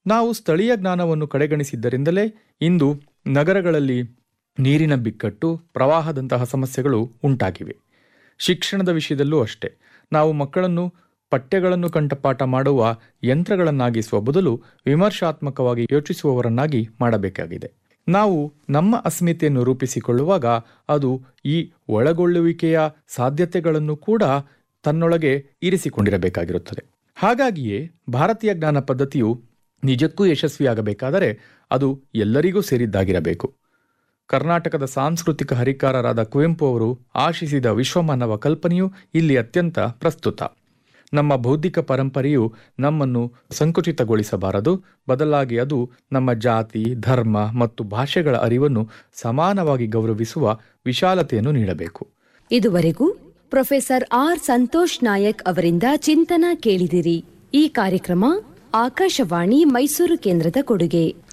ನಾವು ಸ್ಥಳೀಯ ಜ್ಞಾನವನ್ನು ಕಡೆಗಣಿಸಿದ್ದರಿಂದಲೇ ಇಂದು ನಗರಗಳಲ್ಲಿ ನೀರಿನ ಬಿಕ್ಕಟ್ಟು ಪ್ರವಾಹದಂತಹ ಸಮಸ್ಯೆಗಳು ಉಂಟಾಗಿವೆ ಶಿಕ್ಷಣದ ವಿಷಯದಲ್ಲೂ ಅಷ್ಟೇ ನಾವು ಮಕ್ಕಳನ್ನು ಪಠ್ಯಗಳನ್ನು ಕಂಠಪಾಠ ಮಾಡುವ ಯಂತ್ರಗಳನ್ನಾಗಿಸುವ ಬದಲು ವಿಮರ್ಶಾತ್ಮಕವಾಗಿ ಯೋಚಿಸುವವರನ್ನಾಗಿ ಮಾಡಬೇಕಾಗಿದೆ ನಾವು ನಮ್ಮ ಅಸ್ಮಿತೆಯನ್ನು ರೂಪಿಸಿಕೊಳ್ಳುವಾಗ ಅದು ಈ ಒಳಗೊಳ್ಳುವಿಕೆಯ ಸಾಧ್ಯತೆಗಳನ್ನು ಕೂಡ ತನ್ನೊಳಗೆ ಇರಿಸಿಕೊಂಡಿರಬೇಕಾಗಿರುತ್ತದೆ ಹಾಗಾಗಿಯೇ ಭಾರತೀಯ ಜ್ಞಾನ ಪದ್ಧತಿಯು ನಿಜಕ್ಕೂ ಯಶಸ್ವಿಯಾಗಬೇಕಾದರೆ ಅದು ಎಲ್ಲರಿಗೂ ಸೇರಿದ್ದಾಗಿರಬೇಕು ಕರ್ನಾಟಕದ ಸಾಂಸ್ಕೃತಿಕ ಹರಿಕಾರರಾದ ಕುವೆಂಪು ಅವರು ಆಶಿಸಿದ ವಿಶ್ವಮಾನವ ಕಲ್ಪನೆಯು ಇಲ್ಲಿ ಅತ್ಯಂತ ಪ್ರಸ್ತುತ ನಮ್ಮ ಬೌದ್ಧಿಕ ಪರಂಪರೆಯು ನಮ್ಮನ್ನು ಸಂಕುಚಿತಗೊಳಿಸಬಾರದು ಬದಲಾಗಿ ಅದು ನಮ್ಮ ಜಾತಿ ಧರ್ಮ ಮತ್ತು ಭಾಷೆಗಳ ಅರಿವನ್ನು ಸಮಾನವಾಗಿ ಗೌರವಿಸುವ ವಿಶಾಲತೆಯನ್ನು ನೀಡಬೇಕು ಇದುವರೆಗೂ ಪ್ರೊಫೆಸರ್ ಆರ್ ಸಂತೋಷ್ ನಾಯಕ್ ಅವರಿಂದ ಚಿಂತನ ಕೇಳಿದಿರಿ ಈ ಕಾರ್ಯಕ್ರಮ ಆಕಾಶವಾಣಿ ಮೈಸೂರು ಕೇಂದ್ರದ ಕೊಡುಗೆ